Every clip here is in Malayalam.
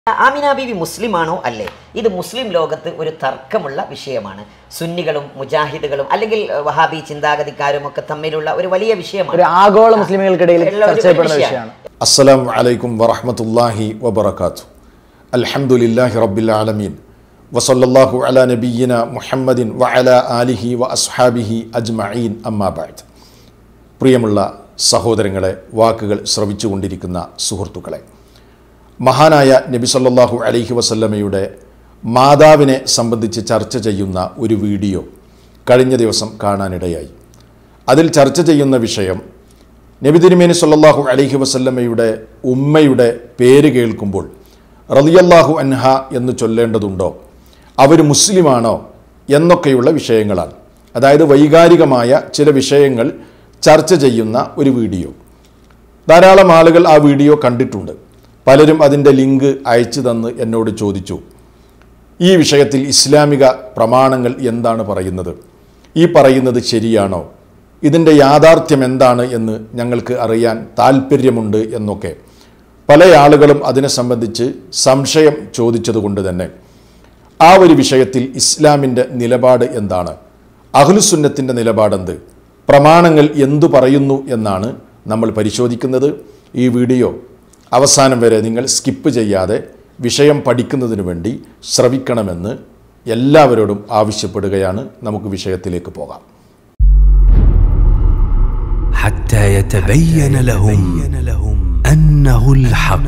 ആമിന ബീവി മുസ്ലിമാണോ അല്ലേ ഇത് മുസ്ലിം ലോകത്ത് ഒരു തർക്കമുള്ള വിഷയമാണ് സുന്നികളും മുജാഹിദുകളും അല്ലെങ്കിൽ അഹ്, വഹാബി ചിന്താഗതിക്കാരും ഒക്കെ തമ്മിലുള്ള ഒരു വലിയ വിഷയമാണ് ഒരു ആഗോള മുസ്ലിമുകൾക്കിടയിൽ ഉള്ള ഒരു ചർച്ച ചെയ്യപ്പെടുന്ന വിഷയമാണ്. വിഷയമാണ് അസ്സലാം വലൈക്കും വറഹമത്തല്ലാഹി വബർക്കാത്തു അൽഹംദുലില്ലാഹി റബ്ബിൽ ആലമീൻ വസല്ലല്ലാഹു അലാ നബിയ്യിന മുഹമ്മദിൻ വഅല ആലിഹി വ അസ്ഹാബിഹി അജ്മഈൻ അമ്മാ ബഅദ് പ്രിയമുള്ള സഹോദരങ്ങളെ വാക്കുകൾ ശ്രവിച്ചുകൊണ്ടിരിക്കുന്ന സുഹൃത്തുക്കളെ മഹാനായ നബി സല്ലല്ലാഹു അലൈഹി വസല്ലമയുടെ മാതാവിനെ സംബന്ധിച്ച് ചർച്ച ചെയ്യുന്ന ഒരു വീഡിയോ കഴിഞ്ഞ ദിവസം കാണാനിടയായി അതിൽ ചർച്ച ചെയ്യുന്ന വിഷയം നബി തിരുമേനി സല്ലല്ലാഹു അലൈഹി വസല്ലമയുടെ ഉമ്മയുടെ പേര് കേൾക്കുമ്പോൾ റളിയല്ലാഹു അൻഹ എന്ന് ചൊല്ലേണ്ടതുണ്ടോ അവർ മുസ്ലിമാണോ എന്നൊക്കെയുള്ള വിഷയങ്ങളാണ് അതായത് വൈകാരികമായ ചില വിഷയങ്ങൾ ചർച്ച ചെയ്യുന്ന ഒരു വീഡിയോ ധാരാളം ആളുകൾ ആ വീഡിയോ കണ്ടിട്ടുണ്ട് പലരും അതിൻ്റെ ലിങ്ക് അയച്ചു തന്ന് എന്നോട് ചോദിച്ചു ഈ വിഷയത്തിൽ ഇസ്ലാമിക പ്രമാണങ്ങൾ എന്താണ് പറയുന്നത് ഈ പറയുന്നത് ശരിയാണോ ഇതിൻ്റെ യാഥാർത്ഥ്യം എന്താണ് എന്ന് ഞങ്ങൾക്ക് അറിയാൻ താല്പര്യമുണ്ട് എന്നൊക്കെ പല ആളുകളും അതിനെ സംബന്ധിച്ച് സംശയം ചോദിച്ചതുകൊണ്ട് തന്നെ ആ ഒരു വിഷയത്തിൽ ഇസ്ലാമിൻ്റെ നിലപാട് എന്താണ് അഹ്ലുസുന്നത്തിൻ്റെ നിലപാടെന്ത് പ്രമാണങ്ങൾ എന്തു പറയുന്നു എന്നാണ് നമ്മൾ പരിശോധിക്കുന്നത് ഈ വീഡിയോ അവസാനം വരെ നിങ്ങൾ സ്കിപ്പ് ചെയ്യാതെ വിഷയം പഠിക്കുന്നതിന് വേണ്ടി ശ്രവിക്കണമെന്ന് എല്ലാവരോടും ആവശ്യപ്പെടുകയാണ് നമുക്ക് വിഷയത്തിലേക്ക് പോകാം حتى يتبين لهم أنه الحق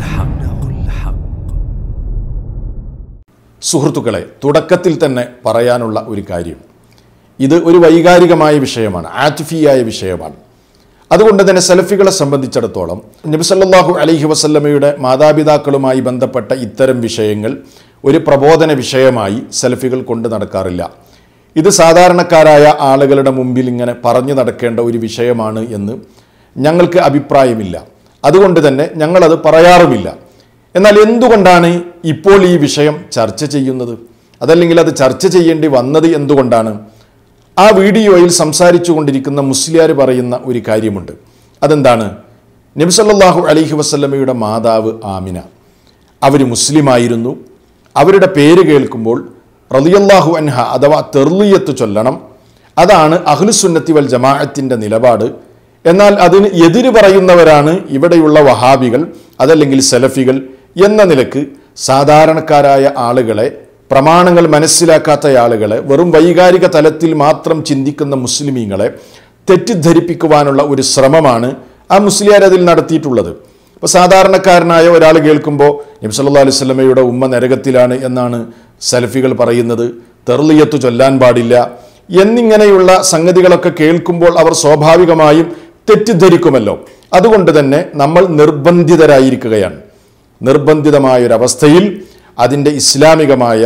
സുഹൃത്തുക്കളെ തുടക്കത്തിൽ തന്നെ പറയാനുള്ള ഒരു കാര്യം ഇത് ഒരു വൈകാരികമായ വിഷയമാണ് ആറ്റിഫിയായ വിഷയമാണ് അതുകൊണ്ട് തന്നെ സെലഫികളെ സംബന്ധിച്ചിടത്തോളം നബി സല്ലല്ലാഹു അലൈഹി വസല്ലമയുടെ മാതാപിതാക്കളുമായി ബന്ധപ്പെട്ട ഇത്തരം വിഷയങ്ങൾ ഒരു പ്രബോധന വിഷയമായി സെലഫികൾ കൊണ്ട് നടക്കാറില്ല ഇത് സാധാരണക്കാരായ ആളുകളുടെ മുമ്പിൽ ഇങ്ങനെ പറഞ്ഞു നടക്കേണ്ട ഒരു വിഷയമാണ് എന്ന് ഞങ്ങൾക്ക് അഭിപ്രായമില്ല അതുകൊണ്ട് തന്നെ ഞങ്ങളത് പറയാറുമില്ല എന്നാൽ എന്തുകൊണ്ടാണ് ഇപ്പോൾ ഈ വിഷയം ചർച്ച ചെയ്യുന്നത് അതല്ലെങ്കിൽ അത് ചർച്ച ചെയ്യേണ്ടി വന്നത് എന്തുകൊണ്ടാണ് ആ വീഡിയോയിൽ സംസാരിച്ചു കൊണ്ടിരിക്കുന്ന മുസ്ലിയാർ പറയുന്ന ഒരു കാര്യമുണ്ട് അതെന്താണ് നബിസല്ലാഹു അലൈഹി വസല്ലമയുടെ മാതാവ് ആമിന അവർ മുസ്ലിമായിരുന്നു അവരുടെ പേര് കേൾക്കുമ്പോൾ റളിയല്ലാഹു അൻഹ അഥവാ തെർലിയത്ത് ചൊല്ലണം അതാണ് അഹ്ലുസുന്നത്തി വൽ ജമാഅത്തിൻ്റെ നിലപാട് എന്നാൽ അതിന് എതിര് പറയുന്നവരാണ് ഇവിടെയുള്ള വഹാബികൾ അതല്ലെങ്കിൽ സെലഫികൾ എന്ന നിലക്ക് സാധാരണക്കാരായ ആളുകളെ പ്രമാണങ്ങൾ മനസ്സിലാക്കാത്ത ആളുകളെ വെറും വൈകാരിക തലത്തിൽ മാത്രം ചിന്തിക്കുന്ന മുസ്ലിമീങ്ങളെ തെറ്റിദ്ധരിപ്പിക്കുവാനുള്ള ഒരു ശ്രമമാണ് ആ മുസ്ലിയാർ അതിൽ നടത്തിയിട്ടുള്ളത് ഇപ്പോൾ സാധാരണക്കാരനായ ഒരാൾ കേൾക്കുമ്പോൾ നബി സല്ലല്ലാഹു അലൈഹി വസല്ലമയുടെ ഉമ്മ നരകത്തിലാണ് എന്നാണ് സലഫികൾ പറയുന്നത് തെർലിയത്ത് ചൊല്ലാൻ പാടില്ല എന്നിങ്ങനെയുള്ള സംഗതികളൊക്കെ കേൾക്കുമ്പോൾ അവർ സ്വാഭാവികമായും തെറ്റിദ്ധരിക്കുമല്ലോ അതുകൊണ്ട് തന്നെ നമ്മൾ നിർബന്ധിതരായിരിക്കുകയാണ് നിർബന്ധിതമായൊരവസ്ഥയിൽ അതിൻ്റെ ഇസ്ലാമികമായ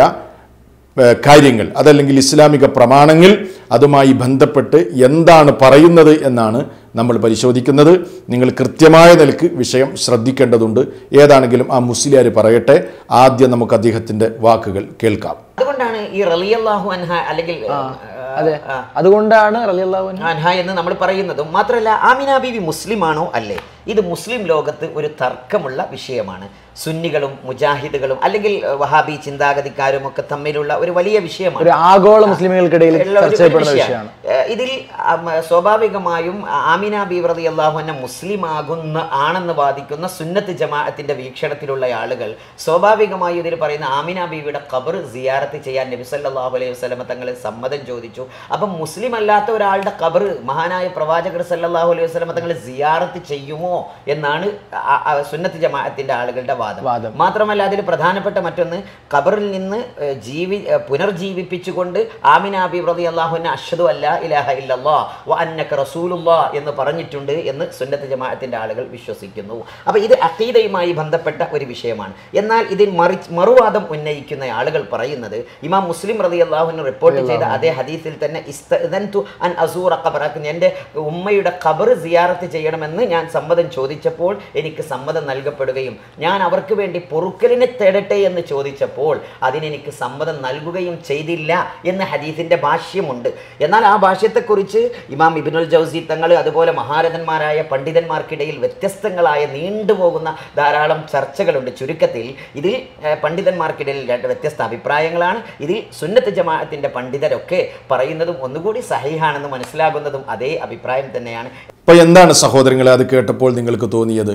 ഏഹ്, കാര്യങ്ങൾ അതല്ലെങ്കിൽ ഇസ്ലാമിക പ്രമാണങ്ങൾ അതുമായി ബന്ധപ്പെട്ട് എന്താണ് പറയുന്നത് എന്നാണ് നമ്മൾ പരിശോധിക്കുന്നത് നിങ്ങൾ കൃത്യമായ നിലക്ക് വിഷയം ശ്രദ്ധിക്കേണ്ടതുണ്ട് ഏതാണെങ്കിലും ആ മുസ്ലിയാർ പറയട്ടെ ആദ്യം നമുക്ക് അദ്ദേഹത്തിൻ്റെ വാക്കുകൾ കേൾക്കാം അതുകൊണ്ടാണ് ഈ റളിയല്ലാഹു അൻഹ അല്ലെങ്കിൽ അതെ ആ, അതുകൊണ്ടാണ് റളിയല്ലാഹു അൻഹു അൻഹ എന്ന് നമ്മൾ പറയുന്നതും മാത്രമല്ല ആമിന ബീവി മുസ്ലിമാണോ അല്ലേ ഇത് മുസ്ലിം ലോകത്ത് ഒരു തർക്കമുള്ള വിഷയമാണ് സുന്നികളും മുജാഹിദുകളും അല്ലെങ്കിൽ അഹ്, വഹാബി ചിന്താഗതിക്കാരും ഒക്കെ തമ്മിലുള്ള ഒരു വലിയ വിഷയമാണ് ഒരു ആഗോള മുസ്ലിമുകൾക്കിടയിൽ ഉള്ള ഒരു ചർച്ച ചെയ്യപ്പെടുന്ന വിഷയമാണ്. വിഷയമാണ് ഏഹ് ഇതിൽ അം, സ്വാഭാവികമായും ആമിന ബീവ്രതി അള്ളാഹുവിനെ മുസ്ലിം ആകുന്ന ആണെന്ന് വാദിക്കുന്ന സുന്നത്ത് ജമാഅത്തിന്റെ വീക്ഷണത്തിലുള്ള ആളുകൾ സ്വാഭാവികമായും ഇതിൽ പറയുന്ന ആമിന ബീവിയുടെ ഖബർ സിയാറത്ത് ചെയ്യാൻ നബി സല്ലല്ലാഹു അലൈഹി വസല്ലമ തങ്ങൾ സമ്മതം ചോദിച്ചു അപ്പം മുസ്ലിം അല്ലാത്ത ഒരാളുടെ ഖബർ മഹാനായ പ്രവാചകർ സല്ലല്ലാഹു അലൈഹി വസല്ലമ തങ്ങൾ സിയാറത്ത് ചെയ്യുമോ എന്നാണ് ആ- ആ സുന്നത്ത് ജമാഅത്തിന്റെ ആളുകളുടെ വാദം വാദം. മാത്രമല്ല അതിൽ പ്രധാനപ്പെട്ട മറ്റൊന്ന് ഖബറിൽ നിന്ന് ഏഹ്, ജീവി ഏഹ്, പുനർജീവിപ്പിച്ചുകൊണ്ട് ആമിന ബിബ്രതി അള്ളാഹുവിനെ അഷദു അല്ല ഇലാഹ ഇല്ലല്ലാ വ അന്നക റസൂലുള്ളാ എന്ന് പറഞ്ഞിട്ടുണ്ട് എന്ന് സുന്നത്ത് ജമാഅത്തിന്റെ ആളുകൾ വിശ്വസിക്കുന്നു അപ്പോൾ ഇത് അഖീദയുമായി ബന്ധപ്പെട്ട ഒരു വിഷയമാണ് എന്നാൽ ഇതിൽ മറി മറുവാദം ഉന്നയിക്കുന്ന ആളുകൾ പറയുന്നത് ഇമാം മുസ്ലിം റതി അള്ളാഹുവിന് റിപ്പോർട്ട് ചെയ്ത അതേ ഹദീസിൽ ഹദീസിൽ തന്നെ ഇസ്തഅ്ദൻതു അൻ അസൂറ ഖബറക്ക് എൻ്റെ ഉമ്മയുടെ ഖബർ സിയാറത്ത് ചെയ്യണമെന്ന് ഞാൻ സമ്മതം ചോദിച്ചപ്പോൾ എനിക്ക് സമ്മതം നൽകപ്പെടുകയും ഞാൻ അവർക്ക് വേണ്ടി പൊറുക്കലിനെ തേടട്ടെ എന്ന് ചോദിച്ചപ്പോൾ അതിനെനിക്ക് സമ്മതം നൽകുകയും ചെയ്തില്ല എന്ന് ഹദീസിൻ്റെ ഭാഷ്യമുണ്ട് എന്നാൽ ആ ഭാഷ്യത്തെക്കുറിച്ച് ഇമാം ഇബിനുൽ ജൗസി തങ്ങൾ അതുപോലെ മഹാരഥന്മാരായ പണ്ഡിതന്മാർക്കിടയിൽ വ്യത്യസ്തങ്ങളായ നീണ്ടുപോകുന്ന ധാരാളം ചർച്ചകളുണ്ട് ചുരുക്കത്തിൽ ഇതിൽ ഏഹ്, പണ്ഡിതന്മാർക്കിടയിൽ രണ്ട് വ്യത്യസ്ത അഭിപ്രായങ്ങളാണ് ഇതിൽ സുന്നത്ത് ജമാഅത്തിൻ്റെ പണ്ഡിതരൊക്കെ പറയുന്നതും ഒന്നുകൂടി സഹിഹാണെന്ന് മനസ്സിലാകുന്നതും അതേ അഭിപ്രായം തന്നെയാണ് അപ്പോൾ എന്താണ് സഹോദരങ്ങളെ അത് കേട്ടപ്പോൾ നിങ്ങൾക്ക് തോന്നിയത്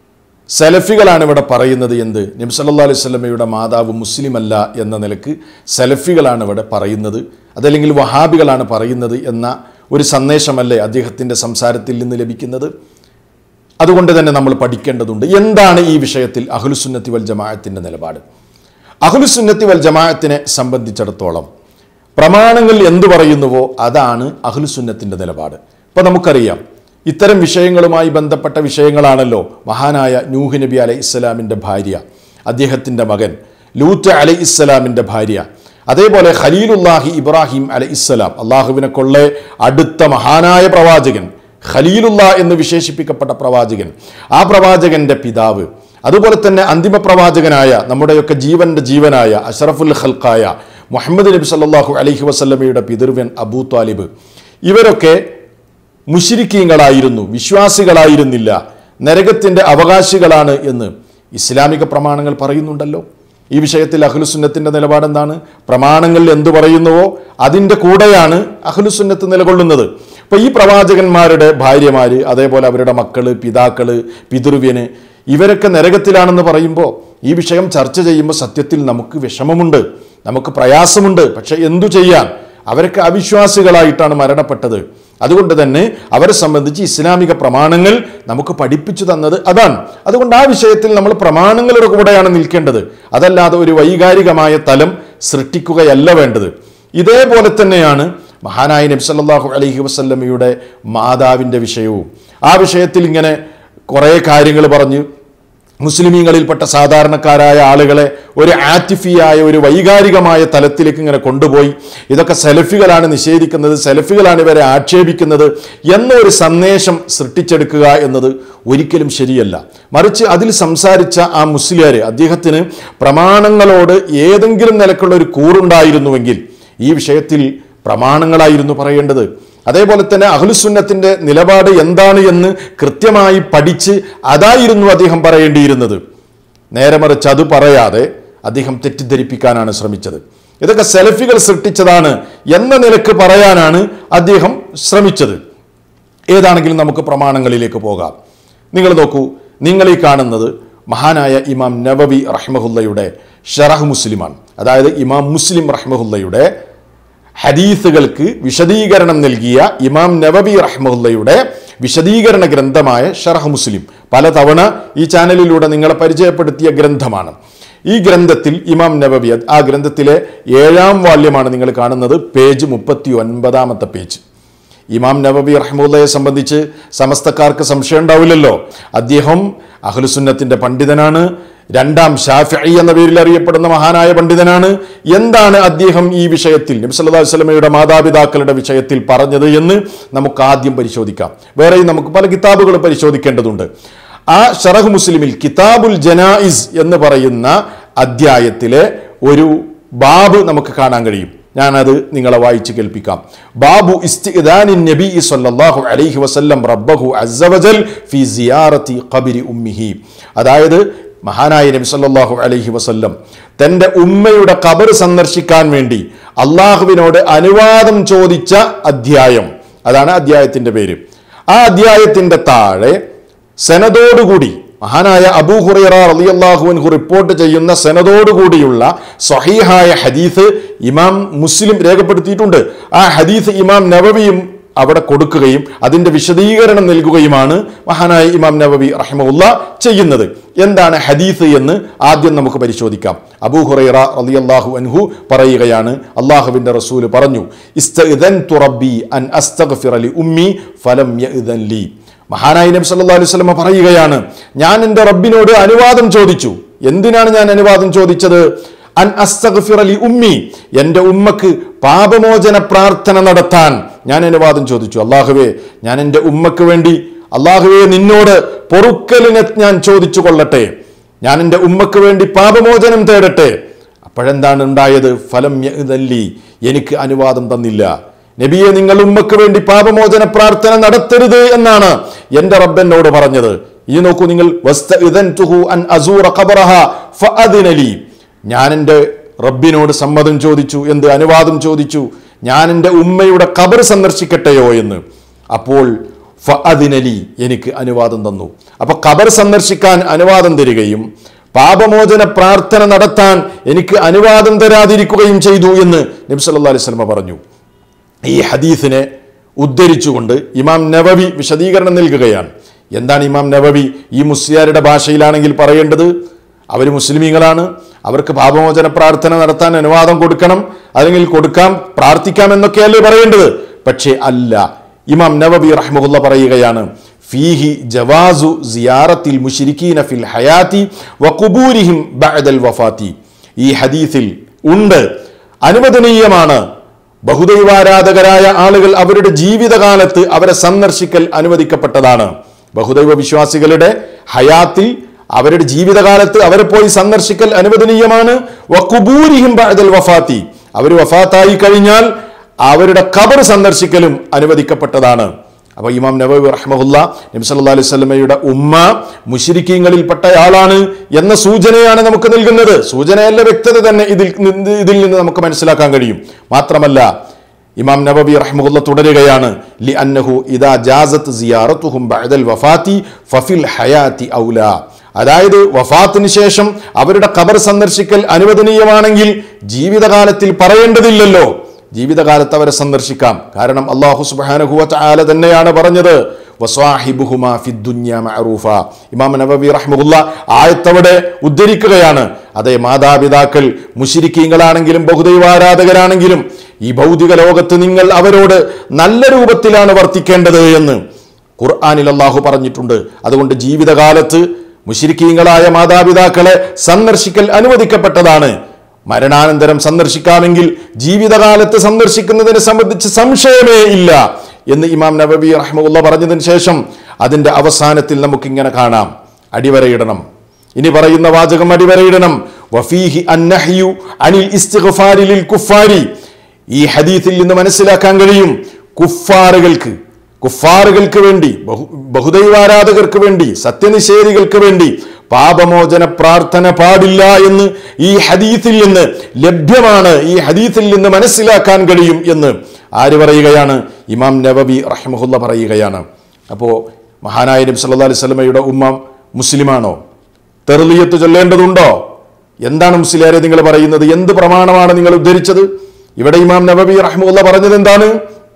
സെലഫികളാണ് ഇവിടെ പറയുന്നത് എന്ത് നബി സല്ലല്ലാഹു അലൈഹി വസല്ലമയുടെ മാതാവ് മുസ്ലിം അല്ല എന്ന നിലക്ക് സെലഫികളാണ് ഇവിടെ പറയുന്നത് അതല്ലെങ്കിൽ വഹാബികളാണ് പറയുന്നത് എന്ന ഒരു സന്ദേശമല്ലേ അദ്ദേഹത്തിൻ്റെ സംസാരത്തിൽ നിന്ന് ലഭിക്കുന്നത് അതുകൊണ്ട് തന്നെ നമ്മൾ പഠിക്കേണ്ടതുണ്ട് എന്താണ് ഈ വിഷയത്തിൽ അഹ്ലുസുന്നത്തി വൽ ജമാഅത്തിൻ്റെ നിലപാട് അഹ്ലുസുന്നത്തി വൽ ജമാഅത്തിനെ സംബന്ധിച്ചിടത്തോളം പ്രമാണങ്ങൾ എന്തു പറയുന്നുവോ അതാണ് അഹ്ലുസുന്നത്തിൻ്റെ നിലപാട് ഇപ്പം നമുക്കറിയാം ഇത്തരം വിഷയങ്ങളുമായി ബന്ധപ്പെട്ട വിഷയങ്ങളാണല്ലോ മഹാനായ നൂഹ് നബി അലൈഹി ഇസ്ലാമിൻ്റെ ഭാര്യ അദ്ദേഹത്തിൻ്റെ മകൻ ലൂത്ത് അലൈഹി ഇസ്ലാമിൻ്റെ ഭാര്യ അതേപോലെ ഖലീലുല്ലാഹി ഇബ്രാഹിം അലൈഹി ഇസ്ലാം അള്ളാഹുവിനെ കൊള്ളെ അടുത്ത മഹാനായ പ്രവാചകൻ ഖലീലുള്ള എന്ന് വിശേഷിപ്പിക്കപ്പെട്ട പ്രവാചകൻ ആ പ്രവാചകന്റെ പിതാവ് അതുപോലെ തന്നെ അന്തിമ പ്രവാചകനായ നമ്മുടെയൊക്കെ ജീവന്റെ ജീവനായ അഷറഫുൽ ഖൽക്കായ മുഹമ്മദ് നബി സല്ലല്ലാഹു അലൈഹി വസല്ലമയുടെ പിതൃവൻ അബൂ താലിബ് ഇവരൊക്കെ മുഷിരിക്കീങ്ങളായിരുന്നു വിശ്വാസികളായിരുന്നില്ല നരകത്തിന്റെ അവകാശികളാണ് എന്ന് ഇസ്ലാമിക പ്രമാണങ്ങൾ പറയുന്നുണ്ടല്ലോ ഈ വിഷയത്തിൽ അഖ്ലുസുന്നത്തിന്റെ നിലപാടെന്താണ് പ്രമാണങ്ങളിൽ എന്തു പറയുന്നുവോ അതിൻ്റെ കൂടെയാണ് അഖ്ലുസുന്നത്ത് നിലകൊള്ളുന്നത് അപ്പോൾ ഈ പ്രവാചകന്മാരുടെ ഭാര്യമാര് അതേപോലെ അവരുടെ മക്കള് പിതാക്കള് പിതൃവ്യന് ഇവരൊക്കെ നരകത്തിലാണെന്ന് പറയുമ്പോൾ ഈ വിഷയം ചർച്ച ചെയ്യുമ്പോൾ സത്യത്തിൽ നമുക്ക് വിഷമമുണ്ട് നമുക്ക് പ്രയാസമുണ്ട് പക്ഷെ എന്തു ചെയ്യാൻ അവരൊക്കെ അവിശ്വാസികളായിട്ടാണ് മരണപ്പെട്ടത് അതുകൊണ്ട് തന്നെ അവരെ സംബന്ധിച്ച് ഇസ്ലാമിക പ്രമാണങ്ങൾ നമുക്ക് പഠിപ്പിച്ചു തന്നത് അതാണ് അതുകൊണ്ട് ആ വിഷയത്തിൽ നമ്മൾ പ്രമാണങ്ങളുടെ കൂടെയാണ് നിൽക്കേണ്ടത് അതല്ലാതെ ഒരു വൈകാരികമായ തലം സൃഷ്ടിക്കുകയല്ല വേണ്ടത് ഇതേപോലെ തന്നെയാണ് മഹാനായ നബി സല്ലല്ലാഹു അലൈഹി വസല്ലമയുടെ മാതാവിൻ്റെ വിഷയവും ആ വിഷയത്തിൽ ഇങ്ങനെ കുറേ കാര്യങ്ങൾ പറഞ്ഞ് മുസ്ലിമീങ്ങളിൽപ്പെട്ട സാധാരണക്കാരായ ആളുകളെ ഒരു ആറ്റിഫിയായ ഒരു വൈകാരികമായ തലത്തിലേക്ക് ഇങ്ങനെ കൊണ്ടുപോയി ഇതൊക്കെ സെലഫികളാണ് നിഷേധിക്കുന്നത് സെലഫികളാണ് ഇവരെ ആക്ഷേപിക്കുന്നത് എന്നൊരു സന്ദേശം സൃഷ്ടിച്ചെടുക്കുക എന്നത് ഒരിക്കലും ശരിയല്ല മറിച്ച് അതിൽ സംസാരിച്ച ആ മുസ്ലിയാർ അദ്ദേഹത്തിന് പ്രമാണങ്ങളോട് ഏതെങ്കിലും നിലക്കുള്ള ഒരു കൂറുണ്ടായിരുന്നുവെങ്കിൽ ഈ വിഷയത്തിൽ പ്രമാണങ്ങളായിരുന്നു പറയേണ്ടത് അതേപോലെ തന്നെ അഹ്ലുസുന്നത്തിന്റെ നിലപാട് എന്താണ് എന്ന് കൃത്യമായി പഠിച്ച് അതായിരുന്നു അദ്ദേഹം പറയേണ്ടിയിരുന്നത് നേരെ മറിച്ച് അത് പറയാതെ അദ്ദേഹം തെറ്റിദ്ധരിപ്പിക്കാനാണ് ശ്രമിച്ചത് ഇതൊക്കെ സെൽഫികൾ സൃഷ്ടിച്ചതാണ് എന്ന നിലക്ക് പറയാനാണ് അദ്ദേഹം ശ്രമിച്ചത് ഏതാണെങ്കിലും നമുക്ക് പ്രമാണങ്ങളിലേക്ക് പോകാം നിങ്ങൾ നോക്കൂ നിങ്ങൾ ഈ കാണുന്നത് മഹാനായ ഇമാം നബവി റഹ്മഹുല്ലയുടെ ഷറഹ് മുസ്ലിമാണ് അതായത് ഇമാം മുസ്ലിം റഹ്മഹുല്ലയുടെ ഹദീസുകൾക്ക് വിശദീകരണം നൽകിയ ഇമാം നവബി റഹ്മുല്ലയുടെ വിശദീകരണ ഗ്രന്ഥമായ ഷറഹ് മുസ്ലിം പലതവണ ഈ ചാനലിലൂടെ നിങ്ങളെ പരിചയപ്പെടുത്തിയ ഗ്രന്ഥമാണ് ഈ ഗ്രന്ഥത്തിൽ ഇമാം നവബി ആ ഗ്രന്ഥത്തിലെ ഏഴാം വാല്യമാണ് നിങ്ങൾ കാണുന്നത് പേജ് മുപ്പത്തി ഒൻപതാമത്തെ പേജ് ഇമാം നബബി റഹ്മുല്ലയെ സംബന്ധിച്ച് സമസ്തക്കാർക്ക് സംശയം ഉണ്ടാവില്ലല്ലോ അദ്ദേഹം അഹ്ലുസുന്നത്തിന്റെ പണ്ഡിതനാണ് രണ്ടാം ഷാഫി എന്ന പേരിൽ അറിയപ്പെടുന്ന മഹാനായ പണ്ഡിതനാണ് എന്താണ് അദ്ദേഹം ഈ വിഷയത്തിൽ നബി സല്ലല്ലാഹു അലൈഹി വസല്ലമയുടെ മാതാപിതാക്കളുടെ വിഷയത്തിൽ പറഞ്ഞത് എന്ന് നമുക്ക് ആദ്യം പരിശോധിക്കാം വേറെയും നമുക്ക് പല കിതാബുകൾ പരിശോധിക്കേണ്ടതുണ്ട് ആ ഷറഹ് മുസ്ലിമിൽ കിതാബുൽ ജനായിസ് എന്ന് പറയുന്ന അധ്യായത്തിലെ ഒരു ബാബ് നമുക്ക് കാണാൻ കഴിയും ഞാനത് നിങ്ങളെ വായിച്ച് കേൾപ്പിക്കാം ബാബു ഇസ്തിദാനിൻ നബി സല്ലല്ലാഹു അലൈഹി വസല്ലം റബ്ബഹു അസ്സവജൽ ഫി സിയാറത്തി ഖബരി ഉമ്മിഹി അതായത് മഹാനായ നബി സല്ലല്ലാഹു അലൈഹി വസല്ലം തൻ്റെ ഉമ്മയുടെ ഖബർ സന്ദർശിക്കാൻ വേണ്ടി അള്ളാഹുവിനോട് അനുവാദം ചോദിച്ച അധ്യായം അതാണ് അധ്യായത്തിന്റെ പേര് ആ അധ്യായത്തിന്റെ താഴെ സെനതോടുകൂടി മഹാനായ അബൂ ഹുറൈറ റളിയല്ലാഹു അൻഹു റിപ്പോർട്ട് ചെയ്യുന്ന സെനതോടുകൂടിയുള്ള സ്വഹീഹായ ഹദീസ് ഇമാം മുസ്ലിം രേഖപ്പെടുത്തിയിട്ടുണ്ട് ആ ഹദീസ് ഇമാം നവവിയും അവിടെ കൊടുക്കുകയും അതിന്റെ വിശദീകരണം നൽകുകയുമാണ് മഹാനായ ഇമാം നവവി റഹിമുല്ല ചെയ്യുന്നത് എന്താണ് ഹദീസ് എന്ന് ആദ്യം നമുക്ക് പരിശോധിക്കാം അബൂ ഹുറൈറ റളിയല്ലാഹു അൻഹു പറയുകയാണ് അള്ളാഹുവിന്റെ റസൂല് പറഞ്ഞു ഇസ്തഇദൻതു റബ്ബി അൻ അസ്തഗ്ഫിറ ലി ഉമ്മി ഫലം യഇദൻ ലി മഹാനായ നബി സല്ലല്ലാഹു അലൈഹി വസല്ലം പറയുകയാണ് ഞാൻ എൻ്റെ റബ്ബിനോട് അനുവാദം ചോദിച്ചു എന്തിനാണ് ഞാൻ അനുവാദം ചോദിച്ചത് അൻ അസ്തഗ്ഫിറ ലി ഉമ്മി എൻ്റെ ഉമ്മക്ക് പാപമോചന പ്രാർത്ഥന നടത്താൻ ഞാൻ അനുവാദം ചോദിച്ചു അള്ളാഹുവേ ഞാൻ എൻ്റെ ഉമ്മക്ക് വേണ്ടി അള്ളാഹുവേ നിന്നോട് പൊറുക്കലിനെ ഞാൻ ചോദിച്ചു കൊള്ളട്ടെ ഞാൻ എൻ്റെ ഉമ്മക്ക് വേണ്ടി പാപമോചനം തേടട്ടെ അപ്പോഴെന്താണ് ഉണ്ടായത് ഫലം യഅ്ദല്ലി എനിക്ക് അനുവാദം തന്നില്ല നബിയെ നിങ്ങൾ ഉമ്മക്ക് വേണ്ടി പാപമോചന പ്രാർത്ഥന നടത്തരുത് എന്നാണ് എൻ്റെ റബ്ബെന്നോട് പറഞ്ഞത് ഈ നോക്കൂ നിങ്ങൾ വസ്തഇദൻതുഹു അൻ അസൂറ ഖബറഹ ഫഅദിന ലി. ഞാൻ എൻ്റെ റബ്ബിനോട് സമ്മതം ചോദിച്ചു എന്ത് അനുവാദം ചോദിച്ചു ഞാൻ എൻ്റെ ഉമ്മയുടെ ഖബർ സന്ദർശിക്കട്ടെയോ എന്ന് അപ്പോൾ ഫഅദിനലി എനിക്ക് അനുവാദം തന്നു അപ്പൊ ഖബർ സന്ദർശിക്കാൻ അനുവാദം തരികയും പാപമോചന പ്രാർത്ഥന നടത്താൻ എനിക്ക് അനുവാദം തരാതിരിക്കുകയും ചെയ്തു എന്ന് നബി സല്ലല്ലാഹു അലൈഹി വസല്ലമ പറഞ്ഞു ഈ ഹദീസിനെ ഉദ്ധരിച്ചുകൊണ്ട് ഇമാം നവവി വിശദീകരണം നൽകുകയാണ് എന്താണ് ഇമാം നവവി ഈ മുസ്ലിയാരുടെ ഭാഷയിലാണെങ്കിൽ പറയേണ്ടത് അവർ മുസ്ലിമീങ്ങളാണ് അവർക്ക് പാപമോചന പ്രാർത്ഥന നടത്താൻ അനുവാദം കൊടുക്കണം അല്ലെങ്കിൽ കൊടുക്കാം പ്രാർത്ഥിക്കാം എന്നൊക്കെയല്ലേ പറയേണ്ടത് പക്ഷേ അല്ല ഇമാം നവബി റഹ്മുല്ല പറയുകയാണ് ഫീഹി ജവാസു സിയാറത്തിൽ മുഷിരിക്കീന ഫിൽ ഹയാത്തി വഖുബൂരിഹിം ബഅദൽ വഫാത്തി ഈ ഹദീസിൽ ഉണ്ട് അനുവദനീയമാണ് ബഹുദൈവാരാധകരായ ആളുകൾ അവരുടെ ജീവിതകാലത്ത് അവരെ സന്ദർശിക്കൽ അനുവദിക്കപ്പെട്ടതാണ് ബഹുദൈവ വിശ്വാസികളുടെ ഹയാത്തിൽ അവരുടെ ജീവിതകാലത്ത് അവരെ പോയി സന്ദർശിക്കൽ അനുവദനീയമാണ് വക്കുബൂരിഹിം ബഅദൽ വഫാത്തി അവർ വഫാത്തായി കഴിഞ്ഞാൽ അവരുടെ ഖബർ സന്ദർശിക്കലും അനുവദിക്കപ്പെട്ടതാണ് അപ്പൊ ഇമാം നബവി റഹ്മഹുല്ല നബി സല്ലല്ലാഹു അലൈഹി വസല്ലമയുടെ ഉമ്മ മുശ്രിക്കീങ്ങളിൽപ്പെട്ടയാളാണ് എന്ന സൂചനയാണ് നമുക്ക് നൽകുന്നത് സൂചനയല്ല വ്യക്തത തന്നെ ഇതിൽ നിന്ന് ഇതിൽ നിന്ന് നമുക്ക് മനസ്സിലാക്കാൻ കഴിയും മാത്രമല്ല ഇമാം നബവി റഹ്മുല്ല തുടരുകയാണ് ലി അന്നഹു ഇദാ ജാസത്ത് സിയാറത്തുഹും ബഅദൽ വഫാത്തി ഫഫിൽ ഹയാത്തി ഔല അതായത് വഫാത്തിന് ശേഷം അവരുടെ ഖബർ സന്ദർശിക്കൽ അനുവദനീയമാണെങ്കിൽ ജീവിതകാലത്തിൽ പറയേണ്ടതില്ലല്ലോ ജീവിതകാലത്ത് അവരെ സന്ദർശിക്കാം കാരണം അള്ളാഹു സുബ്ഹാനഹു വതആല തന്നെയാണ് പറഞ്ഞത് വസ്വാഹിബുഹുമാ ഫിദ്ദുന്യ മഅറൂഫ ഇമാം നബവി റഹ്മുല്ല ആയത്തവിടെ ഉദ്ധരിക്കുകയാണ് അതെ മാതാപിതാക്കൾ മുശിരിക്കീങ്ങളാണെങ്കിലും ബഹുദൈവാരാധകരാണെങ്കിലും ഈ ഭൗതിക ലോകത്ത് നിങ്ങൾ അവരോട് നല്ല രൂപത്തിലാണ് വർത്തിക്കേണ്ടത് എന്ന് ഖുർആാനിൽ അള്ളാഹു പറഞ്ഞിട്ടുണ്ട് അതുകൊണ്ട് ജീവിതകാലത്ത് മുശിരിക്കീങ്ങളായ മാതാപിതാക്കളെ സന്ദർശിക്കൽ അനുവദിക്കപ്പെട്ടതാണ് മരണാനന്തരം സന്ദർശിക്കാമെങ്കിൽ ജീവിതകാലത്ത് സന്ദർശിക്കുന്നതിനെ സംബന്ധിച്ച് സംശയമേ ഇല്ല എന്ന് ഇമാം നബവി റഹ്മുല്ല പറഞ്ഞതിന് ശേഷം അതിന്റെ അവസാനത്തിൽ നമുക്കിങ്ങനെ കാണാം അടിവരയിടണം ഇനി പറയുന്ന വാചകം അടിവരയിടണം വഫീഹി അന്നഹ്യു അനിൽ ഇസ്തിഗ്ഫാരി ലിൽ കുഫാരി ഈ ഹദീത്തിൽ നിന്ന് മനസ്സിലാക്കാൻ കഴിയും കുഫാറുകൾക്ക് കുഫാറുകൾക്ക് വേണ്ടി ബഹു ബഹുദൈവാരാധകർക്ക് വേണ്ടി സത്യനിഷേധികൾക്ക് വേണ്ടി പാപമോചന പ്രാർത്ഥന പാടില്ല എന്ന് ഈ ഹദീത്തിൽ നിന്ന് ലഭ്യമാണ് ഈ ഹദീത്തിൽ നിന്ന് മനസ്സിലാക്കാൻ കഴിയും എന്ന് ആര് പറയുകയാണ് ഇമാം നവബി റഹ്മഹുല്ല പറയുകയാണ് അപ്പോൾ മഹാനായ നബി സല്ലല്ലാഹു അലൈഹി വസല്ലമയുടെ ഉമ്മ മുസ്ലിമാണോ തെറുലിയത്ത് ചൊല്ലേണ്ടതുണ്ടോ എന്താണ് മുസ്ലിയാരെ നിങ്ങൾ പറയുന്നത് എന്ത് പ്രമാണമാണ് നിങ്ങൾ ഉദ്ധരിച്ചത് ഇവിടെ ഇമാം നബബി റഹ്മുല്ല പറഞ്ഞത് എന്താണ്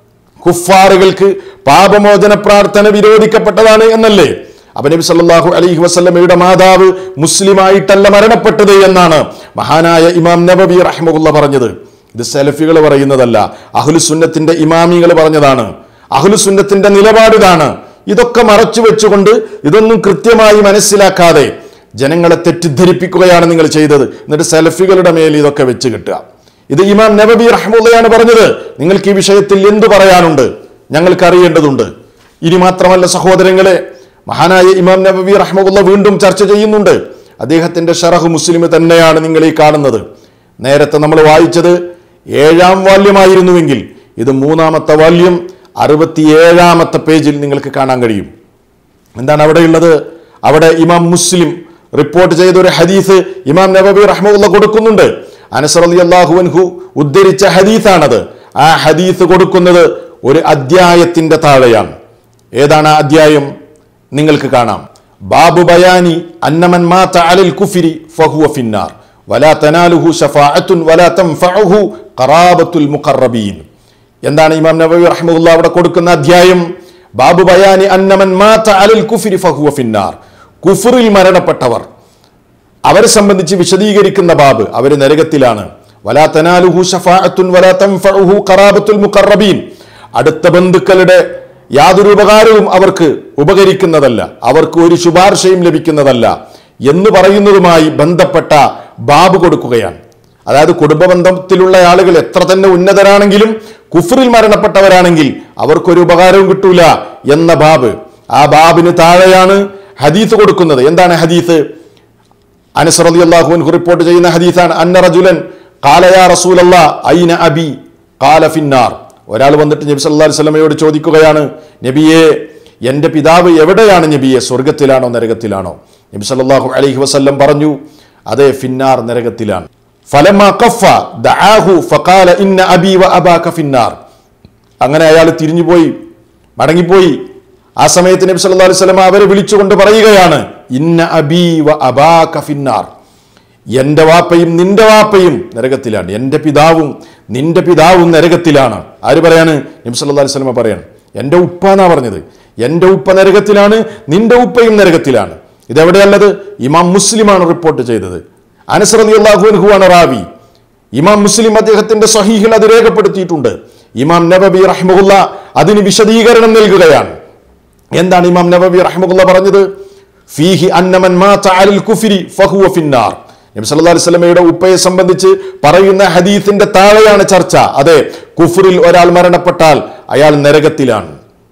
കുഫാറുകൾക്ക് പാപമോചന പ്രാർത്ഥന വിരോധിക്കപ്പെട്ടതാണ് എന്നല്ലേ അപ്പൊ നബി സല്ലല്ലാഹു അലൈഹി വസല്ലമയുടെ മാതാവ് മുസ്ലിമായിട്ടല്ല മരണപ്പെട്ടത് എന്നാണ് മഹാനായ ഇമാം നബബി റഹ്മുല്ല പറഞ്ഞത് ഇത് സെലഫികൾ പറയുന്നതല്ല അഹ്ലുസുന്നത്തിന്റെ ഇമാമികൾ പറഞ്ഞതാണ് അഹ്ലുസുന്നത്തിന്റെ നിലപാട് ഇതാണ് ഇതൊക്കെ മറച്ചു വെച്ചുകൊണ്ട് ഇതൊന്നും കൃത്യമായി മനസ്സിലാക്കാതെ ജനങ്ങളെ തെറ്റിദ്ധരിപ്പിക്കുകയാണ് നിങ്ങൾ ചെയ്തത് എന്നിട്ട് സെൽഫികളുടെ മേൽ ഇതൊക്കെ വെച്ച് കിട്ടുക ഇത് ഇമാം നബബി റഹ്മുള്ളയാണ് പറഞ്ഞത് നിങ്ങൾക്ക് ഈ വിഷയത്തിൽ എന്തു പറയാനുണ്ട് ഞങ്ങൾക്ക് അറിയേണ്ടതുണ്ട് ഇനി മാത്രമല്ല സഹോദരങ്ങളെ മഹാനായ ഇമാം നബബി റഹ്മുള്ള വീണ്ടും ചർച്ച ചെയ്യുന്നുണ്ട് അദ്ദേഹത്തിന്റെ ഷറഹ് മുസ്ലിം തന്നെയാണ് നിങ്ങൾ ഈ കാണുന്നത് നേരത്തെ നമ്മൾ വായിച്ചത് ഏഴാം വാല്യമായിരുന്നുവെങ്കിൽ ഇത് മൂന്നാമത്തെ വാല്യം അറുപത്തിയേഴാമത്തെ പേജിൽ നിങ്ങൾക്ക് കാണാൻ കഴിയും എന്താണ് അവിടെയുള്ളത് അവിടെ ഇമാം മുസ്ലിം റിപ്പോർട്ട് ചെയ്ത ഒരു ഹദീസ് ഇമാം നബബി റഹ്മുല്ല കൊടുക്കുന്നുണ്ട് അനസർ അലി അള്ളാഹുവൻഹു ഉദ്ധരിച്ച ഹദീസാണത് ആ ഹദീസ് കൊടുക്കുന്നത് ഒരു അധ്യായത്തിന്റെ താഴെയാണ് ഏതാണ് ആ അധ്യായം നിങ്ങൾക്ക് കാണാം ബാബു ബയാനി അന്നമൻ മാത അലൽ കുഫിരി ഫഹുവ ഫിന്നാർ വലാ തനാലുഹു ഷഫാഅത്തുൻ വലാ തൻഫഉഹു ഖറാബത്തുൽ മുഖറബീൻ എന്താണ് ഇമാം നബവി റഹ്മുല്ല അവിടെ കൊടുക്കുന്ന അധ്യായം ബാബു ബയാനി അന്നമൻ മാത അലൽ കുഫിരി ഫഹുവ ഫിന്നാർ കുഫറിൽ മരണപ്പെട്ടവർ അവരെ സംബന്ധിച്ച് വിശദീകരിക്കുന്ന ബാബ് അവർ നരകത്തിലാണ് വലാ തനാലുഹു ഷഫാഅത്തുൻ വലാ തൻഫഉഹു ഖറാബത്തുൽ മുഖറബീൻ അടുത്ത ബന്ധുക്കളുടെ യാതൊരു ഉപകാരവും അവർക്ക് ഉപകരിക്കുന്നതല്ല അവർക്ക് ഒരു ശുപാർശയും ലഭിക്കുന്നതല്ല എന്ന് പറയുന്നതുമായി ബന്ധപ്പെട്ട ബാബ് കൊടുക്കുകയാണ് അതായത് കുടുംബ ബന്ധത്തിലുള്ള ആളുകൾ എത്ര തന്നെ ഉന്നതരാണെങ്കിലും കുഫറിൽ മരണപ്പെട്ടവരാണെങ്കിൽ അവർക്കൊരു ഉപകാരവും കിട്ടൂല എന്ന ബാബ് ആ ബാബിന് താഴെയാണ് ഹദീസ് കൊടുക്കുന്നത് എന്താണ് ഹദീസ് അനസ് റളിയല്ലാഹു അൻഹു റിപ്പോർട്ട് ചെയ്യുന്ന ഹദീസാണ് അന്ന റജുലൻ ഖാല യാ റസൂലല്ലാ ഐന അബി ഖാല ഫിന്നാർ ഒരാൾ വന്നിട്ട് നബി സല്ലല്ലാഹു അലൈഹി വസല്ലമയോട് ചോദിക്കുകയാണ് നബിയെ എൻ്റെ പിതാവ് എവിടെയാണ് നബിയെ സ്വർഗത്തിലാണോ നരകത്തിലാണോ നബി സല്ലല്ലാഹു അലൈഹി വസല്ലം പറഞ്ഞു അതെ ഫിന്നാർ നരകത്തിലാണ് ഫലമ ഖഫ ദആഹു ഫഖാല ഇന്ന അബി വ അബാക ഫിന്നാർ അങ്ങനെ അയാൾ തിരിഞ്ഞുപോയി മടങ്ങിപ്പോയി ആ സമയത്ത് നബി സല്ലല്ലാഹു അലൈഹി വസല്ലം അവരെ വിളിച്ചുകൊണ്ട് പറയുകയാണ് ഇന്ന അബീ വ അബാക ഫിന്നാർ എൻ്റെ വാപ്പയും നിന്റെ വാപ്പയും നരകത്തിലാണ് എൻ്റെ പിതാവും നിന്റെ പിതാവും നരകത്തിലാണ് ആര് പറയാണ് നബി സല്ലല്ലാഹു അലൈഹി വസല്ലം പറയാണ് എൻ്റെ ഉപ്പ എന്നാ പറഞ്ഞത് എൻ്റെ ഉപ്പ നരകത്തിലാണ് നിന്റെ ഉപ്പയും നരകത്തിലാണ് ഇതെവിടെയുള്ളത് ഇമാം മുസ്ലിമാണ് റിപ്പോർട്ട് ചെയ്തത് അനസ് റളിയല്ലാഹു അൻഹു ആണ് റാവി ഇമാം മുസ്ലിം അദ്ദേഹത്തിന്റെ സഹീഹിൽ അത് രേഖപ്പെടുത്തിയിട്ടുണ്ട് ഇമാം നബബി റഹ്മുല്ല അതിന് വിശദീകരണം നൽകുകയാണ് എന്താണ് ഇമാം നബബി റഹ്മുല്ല പറഞ്ഞത് ഫീഹി അന്നമൻ മാത അലൽ കുഫ്രി ഫഹുവ ഫിന്നാർ നബി സല്ലല്ലാഹു അലൈഹി വസല്ലമയുടെ ഉപ്പയെ സംബന്ധിച്ച് പറയുന്ന ഹദീസിന്റെ താഴെയാണ് ചർച്ച അതെ കുഫറിൽ ഒരാൾ മരണപ്പെട്ടാൽ അയാൾ നരകത്തിലാണ്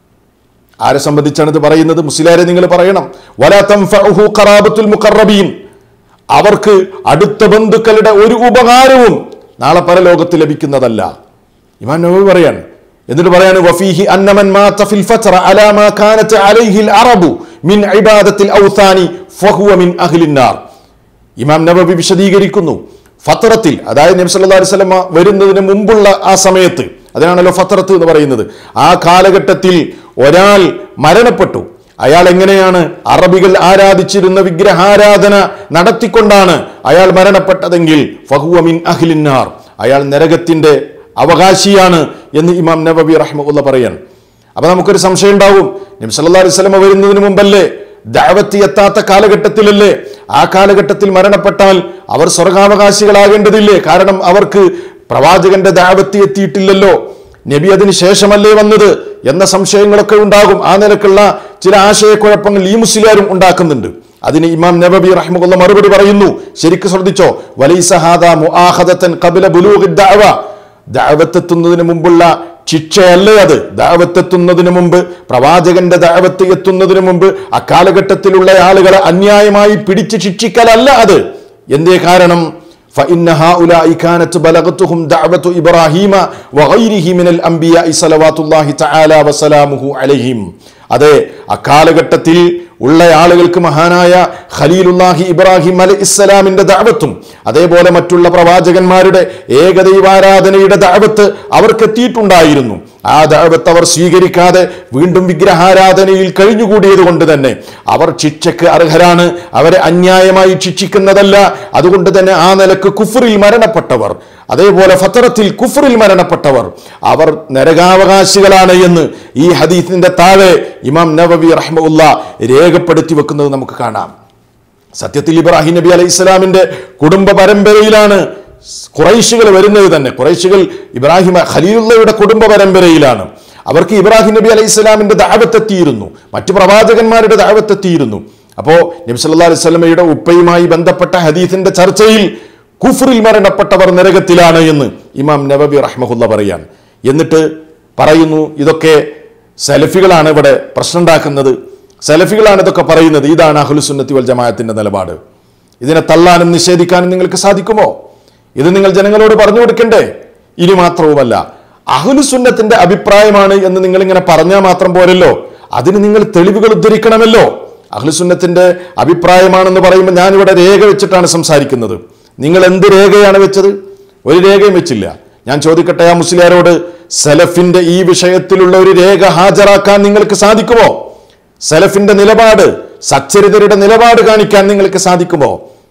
ആരെ സംബന്ധിച്ചാണ് ഇത് പറയുന്നത് മുസ്ലിയാരെ നിങ്ങൾ പറയണം വലാ തൻഫഉഹു ഖറാബത്തുൽ മുഖറബീൻ അവർക്ക് അടുത്ത ബന്ധുക്കളുടെ ഒരു ഉപകാരവും നാളെ പരലോകത്ത് ലഭിക്കുന്നതല്ല ഇമാൻ നബവി പറയാണ് എന്നിട്ട് പറയാണ് വഫീഹി അന്നമൻ മാത ഫിൽ ഫത്ര അലാ മാ കാനത്ത് അലൈഹിൽ അറബു മിൻ ഇബാദത്തിൽ ഔസാനി ഫഹുവ മിൻ അഹ്ലിൻ നാർ ഇമാം നബവി വിശദീകരിക്കുന്നു ഫത്രത്തിൽ അതായത് നബി സല്ലല്ലാഹു അലൈഹി വസല്ലമ വരുന്നതിന് മുമ്പുള്ള ആ സമയത്ത് അതിനാണല്ലോ ഫത്രത്ത് എന്ന് പറയുന്നത് ആ കാലഘട്ടത്തിൽ ഒരാൾ മരണപ്പെട്ടു അയാൾ എങ്ങനെയാണ് അറബികൾ ആരാധിച്ചിരുന്ന വിഗ്രഹാരാധന നടത്തിക്കൊണ്ടാണ് അയാൾ മരണപ്പെട്ടതെങ്കിൽ ഫഹുവ മിൻ അഹ്ലിന്നാർ അയാൾ നരകത്തിന്റെ അവകാശിയാണ് എന്ന് ഇമാം നബവി റഹ്മുള്ള പറയാൻ അപ്പൊ നമുക്കൊരു സംശയം ഉണ്ടാവും നബി സല്ലല്ലാഹു അലൈഹി വസല്ലമ വരുന്നതിന് മുമ്പല്ലേ ദഅവത്ത് എത്താത്ത കാലഘട്ടത്തിലല്ലേ ആ കാലഘട്ടത്തിൽ മരണപ്പെട്ടാൽ അവർ സ്വർഗാവകാശികളാകേണ്ടതില്ലേ കാരണം അവർക്ക് പ്രവാചകന്റെ ദാവത്ത് എത്തിയിട്ടില്ലല്ലോ നബി അതിന് ശേഷമല്ലേ വന്നത് എന്ന സംശയങ്ങളൊക്കെ ഉണ്ടാകും ആ നിലക്കുള്ള ചില ആശയക്കുഴപ്പങ്ങൾ ഈ മുസ്ലിയാരും ഉണ്ടാക്കുന്നുണ്ട് അതിന് ഇമാം നബബി റഹ്മുള്ള മറുപടി പറയുന്നു ശരിക്കും ശ്രദ്ധിച്ചോ വലൈസഹാദ മുആഖദത്തൻ ഖബല ബുലൂഗി ദഅവ ദഅവത്തെത്തുന്നതിന് മുമ്പുള്ള ശിക്ഷയല്ലേ അത് ദാവത്തെത്തുന്നതിന് മുമ്പ് പ്രവാചകന്റെ ദാവത്ത് എത്തുന്നതിന് മുമ്പ് അക്കാലഘട്ടത്തിലുള്ള ആളുകളെ അന്യായമായി പിടിച്ച് ശിക്ഷിക്കലല്ല അത് എന്തേ കാരണം فإن هؤلاء كانت بلغتهم دعوة إبراهيم وغيره من الأنبياء صلوات الله تعالى وسلامه عليهم അതെ അക്കാലഘട്ടത്തിൽ ഉള്ള ആളുകൾക്ക് മഹാനായ ഖലീലുല്ലാഹി ഇബ്രാഹിം അലി ഇസ്ലാമിന്റെ ദാവത്തും അതേപോലെ മറ്റുള്ള പ്രവാചകന്മാരുടെ ഏകദൈവാരാധനയുടെ ദാവത്ത് അവർക്ക് എത്തിയിട്ടുണ്ടായിരുന്നു ആ ദാവത്ത് അവർ സ്വീകരിക്കാതെ വീണ്ടും വിഗ്രഹാരാധനയിൽ കഴിഞ്ഞുകൂടിയത് കൊണ്ട് തന്നെ അവർ ശിക്ഷയ്ക്ക് അർഹരാണ് അവരെ അന്യായമായി ശിക്ഷിക്കുന്നതല്ല അതുകൊണ്ട് തന്നെ ആ നിലക്ക് കുഫറിൽ മരണപ്പെട്ടവർ അതേപോലെ ഫത്തറത്തിൽ കുഫറിൽ മരണപ്പെട്ടവർ അവർ നരകാവകാശികളാണ് എന്ന് ഈ ഹദീസിന്റെ താഴെ ഇമാം നവവി റഹ്മുല്ല രേഖപ്പെടുത്തി വെക്കുന്നത് നമുക്ക് കാണാം സത്യത്തിൽ ഇബ്രാഹിം നബി അലൈഹി ഇസ്ലാമിന്റെ കുടുംബ പരമ്പരയിലാണ് കുറൈശികൾ വരുന്നത് തന്നെ കുറൈശികൾ ഇബ്രാഹിം ഖലീലുള്ളയുടെ കുടുംബ പരമ്പരയിലാണ് അവർക്ക് ഇബ്രാഹിം നബി അലൈഹി ഇസ്ലാമിന്റെ ദാവത്തെത്തിയിരുന്നു മറ്റു പ്രവാചകന്മാരുടെ ദാവത്തെത്തിയിരുന്നു അപ്പോൾ നബി സല്ലല്ലാഹു അലൈഹി വസല്ലമയുടെ ഉപ്പയുമായി ബന്ധപ്പെട്ട ഹദീസിന്റെ ചർച്ചയിൽ കുഫറിൽ മരണപ്പെട്ടവർ നരകത്തിലാണ് എന്ന് ഇമാം നബബി റഹ്മഹുല്ല പറയാൻ എന്നിട്ട് പറയുന്നു ഇതൊക്കെ സലഫികളാണ് ഇവിടെ പ്രശ്നം ഉണ്ടാക്കുന്നത് സലഫികളാണ് ഇതൊക്കെ പറയുന്നത് ഇതാണ് അഹ്ലുസുന്നത്തി വൽ ജമാഅത്തിന്റെ നിലപാട് ഇതിനെ തള്ളാനും നിഷേധിക്കാനും നിങ്ങൾക്ക് സാധിക്കുമോ ഇത് നിങ്ങൾ ജനങ്ങളോട് പറഞ്ഞു കൊടുക്കണ്ടേ ഇനി മാത്രവുമല്ല അഹ്ലുസുന്നത്തിന്റെ അഭിപ്രായമാണ് എന്ന് നിങ്ങൾ ഇങ്ങനെ പറഞ്ഞാൽ മാത്രം പോരല്ലോ അതിന് നിങ്ങൾ തെളിവുകൾ ഉദ്ധരിക്കണമല്ലോ അഹ്ലുസുന്നത്തിന്റെ അഭിപ്രായമാണെന്ന് പറയുമ്പോൾ ഞാനിവിടെ രേഖ വെച്ചിട്ടാണ് സംസാരിക്കുന്നത് നിങ്ങൾ എന്ത് രേഖയാണ് വെച്ചത് ഒരു രേഖയും വെച്ചില്ല ഞാൻ ചോദിക്കട്ടെ ആ മുസ്ലിയാരോട് സലഫിന്റെ ഈ വിഷയത്തിലുള്ള ഒരു രേഖ ഹാജരാക്കാൻ നിങ്ങൾക്ക് സാധിക്കുമോ സലഫിന്റെ നിലപാട് സച്ചരിതരുടെ നിലപാട് കാണിക്കാൻ നിങ്ങൾക്ക് സാധിക്കുമോ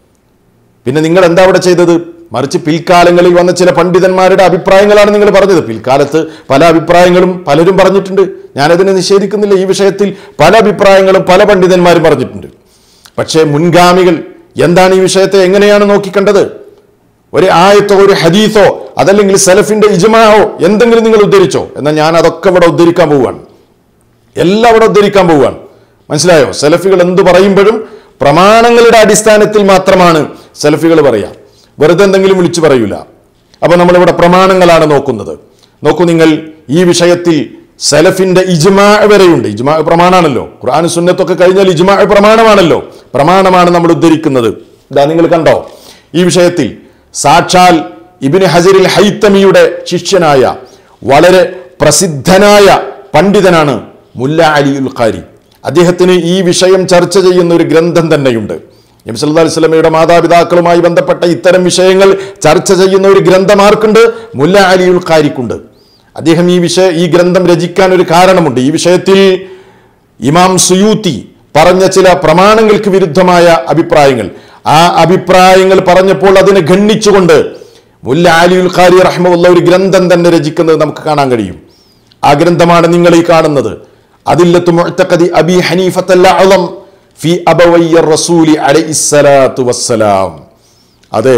പിന്നെ നിങ്ങൾ എന്താ അവിടെ ചെയ്തത് മറിച്ച് പിൽക്കാലങ്ങളിൽ വന്ന ചില പണ്ഡിതന്മാരുടെ അഭിപ്രായങ്ങളാണ് നിങ്ങൾ പറഞ്ഞത് പിൽക്കാലത്ത് പല അഭിപ്രായങ്ങളും പലരും പറഞ്ഞിട്ടുണ്ട് ഞാനതിനെ നിഷേധിക്കുന്നില്ല ഈ വിഷയത്തിൽ പല അഭിപ്രായങ്ങളും പല പണ്ഡിതന്മാരും പറഞ്ഞിട്ടുണ്ട് പക്ഷേ മുൻഗാമികൾ എന്താണ് ഈ വിഷയത്തെ എങ്ങനെയാണ് നോക്കിക്കണ്ടത് ഒരു ആയത്തോ ഒരു ഹദീസോ അതല്ലെങ്കിൽ സലഫിന്റെ ഇജ്മാഹോ എന്തെങ്കിലും നിങ്ങൾ ഉദ്ധരിച്ചോ എന്നാൽ ഞാൻ അതൊക്കെ ഇവിടെ ഉദ്ധരിക്കാൻ പോവുകയാണ് എല്ലാം ഇവിടെ ഉദ്ധരിക്കാൻ പോവുകയാണ് മനസ്സിലായോ സെലഫികൾ എന്ത് പറയുമ്പോഴും പ്രമാണങ്ങളുടെ അടിസ്ഥാനത്തിൽ മാത്രമാണ് സെലഫികൾ പറയാം വെറുതെ എന്തെങ്കിലും വിളിച്ചു പറയൂല അപ്പൊ നമ്മളിവിടെ പ്രമാണങ്ങളാണ് നോക്കുന്നത് നോക്കൂ നിങ്ങൾ ഈ വിഷയത്തിൽ സലഫിന്റെ ഇജ്മാ വരെയുണ്ട് ഇജ്മാ പ്രമാണാണല്ലോ ഖുർആൻ സുന്നത്തൊക്കെ കഴിഞ്ഞാൽ ഇജ്മാ പ്രമാണമാണല്ലോ പ്രമാണമാണ് നമ്മൾ ഉദ്ധരിക്കുന്നത് ഇതാ നിങ്ങൾ കണ്ടോ ഈ വിഷയത്തിൽ സാക്ഷാൽ ഇബിന് ഹജറിൽ ഹൈത്തമിയുടെ ശിഷ്യനായ വളരെ പ്രസിദ്ധനായ പണ്ഡിതനാണ് മുല്ല അലി ഉൽ ഖാരി അദ്ദേഹത്തിന് ഈ വിഷയം ചർച്ച ചെയ്യുന്ന ഒരു ഗ്രന്ഥം തന്നെയുണ്ട് നബി സല്ലല്ലാഹു അലൈഹി വസല്ലമയുടെ മാതാപിതാക്കളുമായി ബന്ധപ്പെട്ട ഇത്തരം വിഷയങ്ങൾ ചർച്ച ചെയ്യുന്ന ഒരു ഗ്രന്ഥം ആർക്കുണ്ട് മുല്ല അലി ഉൽ ഖാരിക്കുണ്ട് അദ്ദേഹം ഈ വിഷയ ഈ ഗ്രന്ഥം രചിക്കാൻ ഒരു കാരണമുണ്ട് ഈ വിഷയത്തിൽ ഇമാം സുയൂത്തി പറഞ്ഞ ചില പ്രമാണങ്ങൾക്ക് വിരുദ്ധമായ അഭിപ്രായങ്ങൾ ആ അഭിപ്രായങ്ങൾ പറഞ്ഞപ്പോൾ അതിനെ ഖണ്ഡിച്ചുകൊണ്ട് മുല്ല അലിയുൽ ഖാരി റഹ്മുള്ള ഒരു ഗ്രന്ഥം തന്നെ രചിക്കുന്നത് നമുക്ക് കാണാൻ കഴിയും ആ ഗ്രന്ഥമാണ് നിങ്ങൾ ഈ കാണുന്നത് അതില്ലത്തു മുഅ്തഖദി അബി ഹനീഫത്തൽ അഅളം ഫി അബവയ്യ റസൂലി അലൈഹിസ്സലാത്തു വസ്സലാം അതെ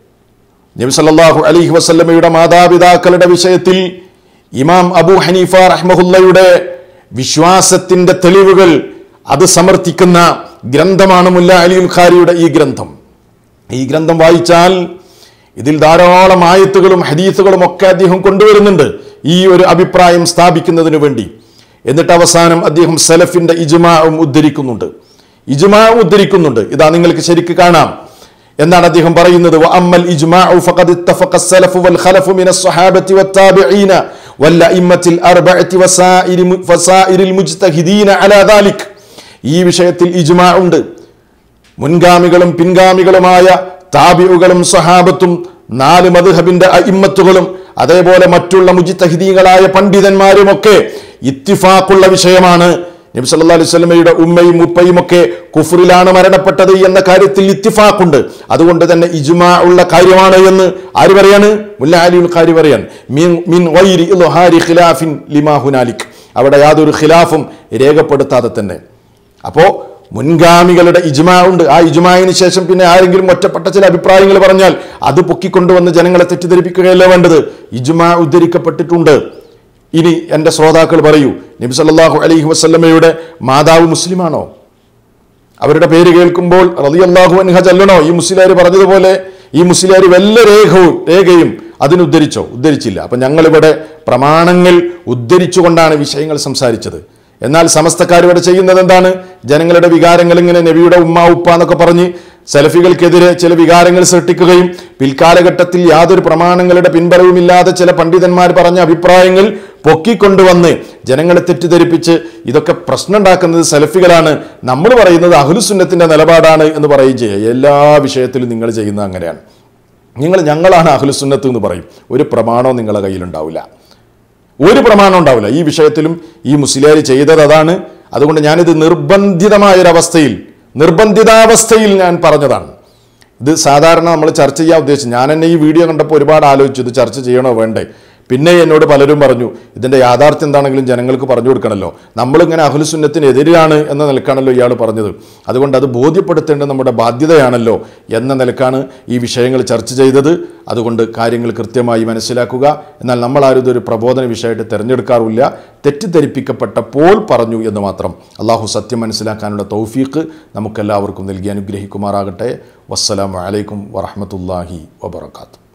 നബി സല്ലല്ലാഹു അലൈഹി വസല്ലമയുടെ മാതാപിതാക്കളുടെ വിഷയത്തിൽ ഇമാം അബു ഹനീഫ റഹ്മഹുല്ലയുടെ വിശ്വാസത്തിന്റെ തെളിവുകൾ അത് സമർത്ഥിക്കുന്ന ഗ്രന്ഥമാണ് മുല്ല അലിയുൽ ഖാരിയുടെ ഈ ഗ്രന്ഥം ഈ ഗ്രന്ഥം വായിച്ചാൽ ഇതിൽ ധാരാളം ആയത്തുകളും ഹദീസുകളും ഒക്കെ അദ്ദേഹം കൊണ്ടുവരുന്നുണ്ട് ഈ ഒരു അഭിപ്രായം സ്ഥാപിക്കുന്നതിന് വേണ്ടി എന്നിട്ട് അവസാനം അദ്ദേഹം സലഫിന്റെ ഇജ്മാവും ഉദ്ധരിക്കുന്നുണ്ട് ഇജ്മാ ഉദ്ധരിക്കുന്നുണ്ട് ഇതാ നിങ്ങൾക്ക് ശരിക്ക് കാണാം എന്നാണ് അദ്ദേഹം പറയുന്നത് വഅമ്മൽ ഇജ്മാഉ ഫഖദ് ഇത്തഫഖ السلف والخلف من الصحابة والتابعين والأئمة الأربعة وسائر وسائر المجتهدين على ذلك ഈ വിഷയത്തിൽ ഇജ്മാ ഉണ്ട് മുൻഗാമികളും പിൻഗാമികളുമായ താബിഉകളും സഹാബത്തും നാല് മദ്ഹബിന്റെ അയിമ്മത്തുകളും അതേപോലെ മറ്റുള്ള മുജിത്തഹിദീകളായ പണ്ഡിതന്മാരുമൊക്കെ ഇത്തിഫാക്കുള്ള വിഷയമാണ് നബി സല്ലല്ലാഹു അലൈഹി വസല്ലമയുടെ ഉമ്മയും ഉപ്പയും ഒക്കെ കുഫറിലാണ് മരണപ്പെട്ടത് എന്ന കാര്യത്തിൽ ഇത്തിഫാക്കുണ്ട് അതുകൊണ്ട് തന്നെ ഇജ്മാ ഉള്ള കാര്യമാണ് എന്ന് ആര് പറയാണ് മുല്ല അലിയുൽ ഖാരി പറയാൻ മിൻ മിൻ ഗൈരി ഇൽഹാരി ഖിലാഫിൻ ലിമാ ഹുനാലിക് അവിടെ യാതൊരു ഖിലാഫും രേഖപ്പെടുത്താതെ തന്നെ അപ്പോ മുൻഗാമികളുടെ ഇജ്മാ ഉണ്ട് ആ ഇജ്മായിന് ശേഷം പിന്നെ ആരെങ്കിലും ഒറ്റപ്പെട്ട ചില അഭിപ്രായങ്ങൾ പറഞ്ഞാൽ അത് പൊക്കിക്കൊണ്ടുവന്ന് ജനങ്ങളെ തെറ്റിദ്ധരിപ്പിക്കുകയല്ല വേണ്ടത് ഇജ്മാ ഉദ്ധരിക്കപ്പെട്ടിട്ടുണ്ട് ഇനി എൻ്റെ ശ്രോതാക്കൾ പറയൂ നബി സല്ലല്ലാഹു അലൈഹി വസല്ലമയുടെ മാതാവ് മുസ്ലിമാണോ അവരുടെ പേര് കേൾക്കുമ്പോൾ റളിയല്ലാഹു അൻഹ ചൊല്ലണോ ഈ മുസ്ലിയാർ പറഞ്ഞതുപോലെ ഈ മുസ്ലിയാർ വല്ല രേഖവും രേഖയും അതിനുദ്ധരിച്ചോ ഉദ്ധരിച്ചില്ല അപ്പം ഞങ്ങളിവിടെ പ്രമാണങ്ങൾ ഉദ്ധരിച്ചുകൊണ്ടാണ് വിഷയങ്ങൾ സംസാരിച്ചത് എന്നാൽ സമസ്തക്കാർ ഇവിടെ ചെയ്യുന്നത് എന്താണ് ജനങ്ങളുടെ വികാരങ്ങൾ ഇങ്ങനെ നബിയുടെ ഉമ്മ ഉപ്പ എന്നൊക്കെ പറഞ്ഞ് സെലഫികൾക്കെതിരെ ചില വികാരങ്ങൾ സൃഷ്ടിക്കുകയും പിൽക്കാലഘട്ടത്തിൽ യാതൊരു പ്രമാണങ്ങളുടെ പിൻബലവുമില്ലാതെ ചില പണ്ഡിതന്മാർ പറഞ്ഞ അഭിപ്രായങ്ങൾ പൊക്കിക്കൊണ്ടുവന്ന് ജനങ്ങളെ തെറ്റിദ്ധരിപ്പിച്ച് ഇതൊക്കെ പ്രശ്നം ഉണ്ടാക്കുന്നത് സെലഫികളാണ് നമ്മൾ പറയുന്നത് അഹ്ലുസുന്നത്തിന്റെ നിലപാടാണ് എന്ന് പറയുകയും ചെയ്യുക എല്ലാ വിഷയത്തിലും നിങ്ങൾ ചെയ്യുന്നത് അങ്ങനെയാണ് നിങ്ങൾ ഞങ്ങളാണ് അഹ്ലുസുന്നത്ത് എന്ന് പറയും ഒരു പ്രമാണവും നിങ്ങളുടെ കയ്യിലുണ്ടാവില്ല ഒരു പ്രമാണം ഉണ്ടാവില്ല ഈ വിഷയത്തിലും ഈ മുസ്ലിയാർ ചെയ്തത് അതാണ് അതുകൊണ്ട് ഞാനിത് നിർബന്ധിതമായൊരവസ്ഥയിൽ നിർബന്ധിതാവസ്ഥയിൽ ഞാൻ പറഞ്ഞതാണ് ഇത് സാധാരണ നമ്മൾ ചർച്ച ചെയ്യാൻ ഉദ്ദേശിച്ചു ഞാൻ എന്നെ ഈ വീഡിയോ കണ്ടപ്പോൾ ഒരുപാട് ആലോചിച്ചു ഇത് ചർച്ച ചെയ്യണോ വേണ്ടേ പിന്നെ എന്നോട് പലരും പറഞ്ഞു ഇതിൻ്റെ യാഥാർത്ഥ്യം എന്താണെങ്കിലും ജനങ്ങൾക്ക് പറഞ്ഞു കൊടുക്കണമല്ലോ നമ്മളിങ്ങനെ അഹുലുസുന്നത്തിനെതിരാണ് എന്ന നിലക്കാണല്ലോ ഇയാൾ പറഞ്ഞത് അതുകൊണ്ട് അത് ബോധ്യപ്പെടുത്തേണ്ടത് നമ്മുടെ ബാധ്യതയാണല്ലോ എന്ന നിലക്കാണ് ഈ വിഷയങ്ങൾ ചർച്ച ചെയ്തത് അതുകൊണ്ട് കാര്യങ്ങൾ കൃത്യമായി മനസ്സിലാക്കുക എന്നാൽ നമ്മൾ ആരും ഇതൊരു പ്രബോധന വിഷയമായിട്ട് തിരഞ്ഞെടുക്കാറില്ല തെറ്റിദ്ധരിപ്പിക്കപ്പെട്ടപ്പോൾ പറഞ്ഞു എന്ന് മാത്രം അള്ളാഹു സത്യം മനസ്സിലാക്കാനുള്ള തൗഫീഖ് നമുക്കെല്ലാവർക്കും നൽകി അനുഗ്രഹിക്കുമാറാകട്ടെ വസ്സലാമു അലൈക്കും വറഹമത്തല്ലാഹി വബർക്കാത്തു